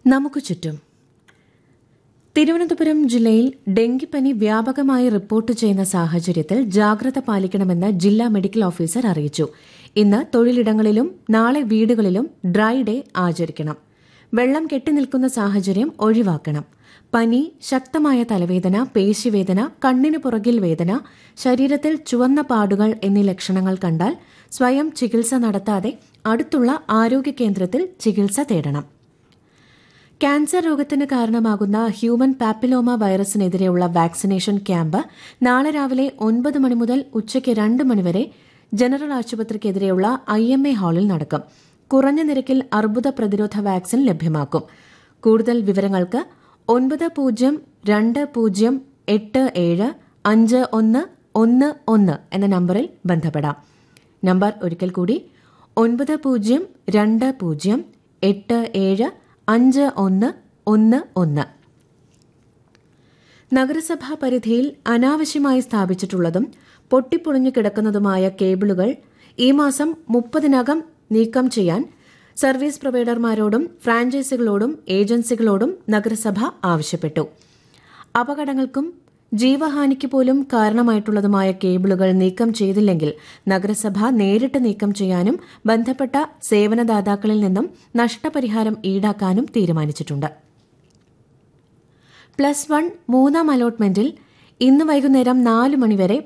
നമുക്ക് ചുറ്റും തിരുവനന്തപുരം ജില്ലയിൽ ഡെങ്കിപ്പനി വ്യാപകമായി റിപ്പോർട്ട് ചെയ്യുന്ന സാഹചര്യത്തിൽ ജാഗ്രത പാലിക്കണമെന്ന് ജില്ലാ മെഡിക്കൽ ഓഫീസർ അറിയിച്ചു ഇന്ന് തൊഴിലിടങ്ങളിലും നാളെ വീടുകളിലും ഡ്രൈ ഡേ ആചരിക്കണം വെള്ളം കെട്ടിനിൽക്കുന്ന സാഹചര്യം ഒഴിവാക്കണം പനി ശക്തമായ തലവേദന പേശിവേദന കണ്ണിനു പുറകിൽ വേദന ശരീരത്തിൽ ചുവന്ന പാടുകൾ എന്നീ ലക്ഷണങ്ങൾ കണ്ടാൽ സ്വയം ചികിത്സ നടത്താതെ അടുത്തുള്ള ആരോഗ്യ കേന്ദ്രത്തിൽ ചികിത്സ തേടണം ക്യാൻസർ രോഗത്തിന് കാരണമാകുന്ന ഹ്യൂമൻ പാപ്പിലോമ വൈറസിനെതിരെയുള്ള വാക്സിനേഷൻ ക്യാമ്പ് നാളെ രാവിലെ ഒൻപത് മണി മുതൽ ഉച്ചയ്ക്ക് രണ്ട് മണിവരെ ജനറൽ ആശുപത്രിക്കെതിരെയുള്ള ഐ എം എ ഹാളിൽ നടക്കും കുറഞ്ഞ നിരക്കിൽ അർബുദ പ്രതിരോധ വാക്സിൻ ലഭ്യമാക്കും കൂടുതൽ വിവരങ്ങൾക്ക് ഒൻപത് പൂജ്യം രണ്ട് പൂജ്യം എട്ട് ഏഴ് അഞ്ച് ഒന്ന് ഒന്ന് ഒന്ന് എന്ന നമ്പറിൽ ബന്ധപ്പെടാം നമ്പർ ഒരിക്കൽ കൂടി ഒൻപത് പൂജ്യം രണ്ട് പൂജ്യം എട്ട് ഏഴ് അഞ്ച് ഒന്ന് ഒന്ന് ഒന്ന് നഗരസഭാ പരിധിയിൽ അനാവശ്യമായി സ്ഥാപിച്ചിട്ടുള്ളതും പൊട്ടിപ്പൊളിഞ്ഞു കിടക്കുന്നതുമായ കേബിളുകൾ ഈ മാസം മുപ്പതിനകം നീക്കം ചെയ്യാൻ സർവീസ് പ്രൊവൈഡർമാരോടും ഫ്രാഞ്ചൈസികളോടും ഏജൻസികളോടും നഗരസഭ ആവശ്യപ്പെട്ടു അപകടങ്ങൾക്കും ജീവഹാനിക്ക് പോലും കാരണമായിട്ടുള്ളതുമായ കേബിളുകൾ നീക്കം ചെയ്തില്ലെങ്കിൽ നഗരസഭ നേരിട്ട് നീക്കം ചെയ്യാനും ബന്ധപ്പെട്ട സേവനദാതാക്കളിൽ നിന്നും നഷ്ടപരിഹാരം ഈടാക്കാനും തീരുമാനിച്ചിട്ടുണ്ട് പ്ലസ് വൺ മൂന്നാം അലോട്ട്മെന്റിൽ ഇന്ന് വൈകുന്നേരം നാല് മണിവരെ